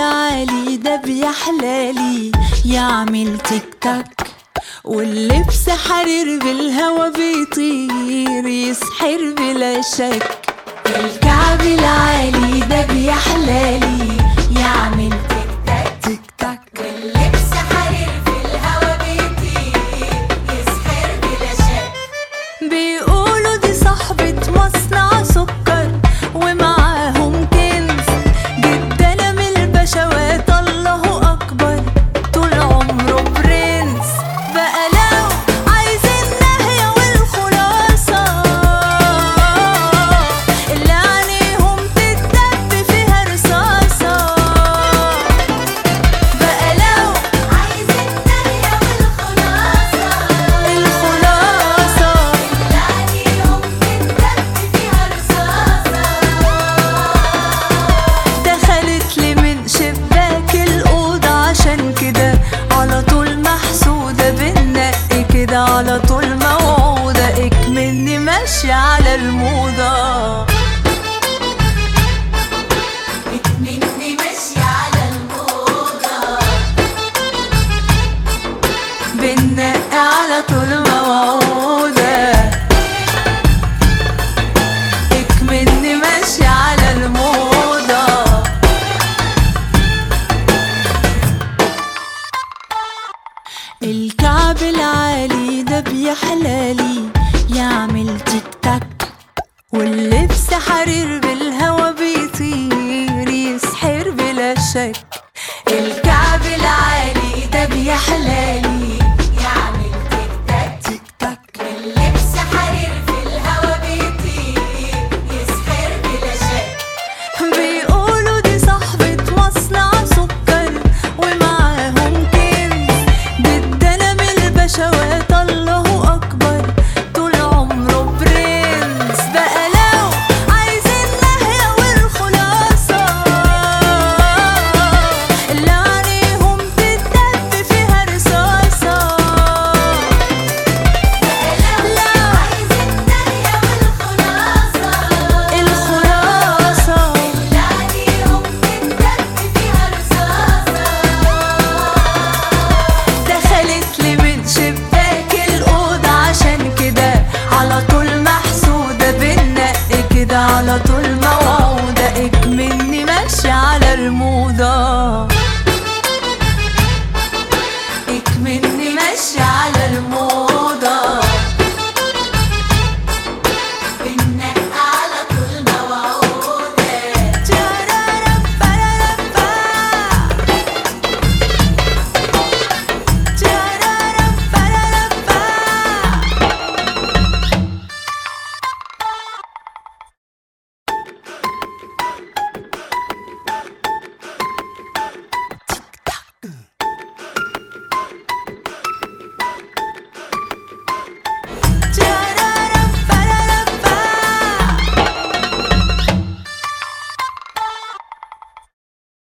العالي ده بيحلالي يعمل تيك تاك واللبس حرير بالهوا بيطير يسحر بلا شك الكعب العالي ده بيحلالي يعمل تيك تاك تيك تاك واللبس حرير في الهوا بيطير يسحر بلا شك بيقولوا دي صاحبة مصنع سكر ومعاهم كنز جدا من البشوات الله أكبر طول عمره برنس بقى لو عايز النهية والخلاصة اللي عينيهم تتدب فيها رصاصة بقى لو عايز النهية والخلاصة الخلاصة عليهم تتدب فيها رصاصة دخلت لي من شباك الأوضة عشان كده على طول محسودة بالنق كده على طول موعودة اكملني ماشية على الموضة مني ماشية على الموضة بالنق على طول موعودة اكملني ماشية على الموضة الكعب العالي ده بيحلالي يعمل تيك تاك واللبس حرير بالهوا بيطير يسحر بلا شك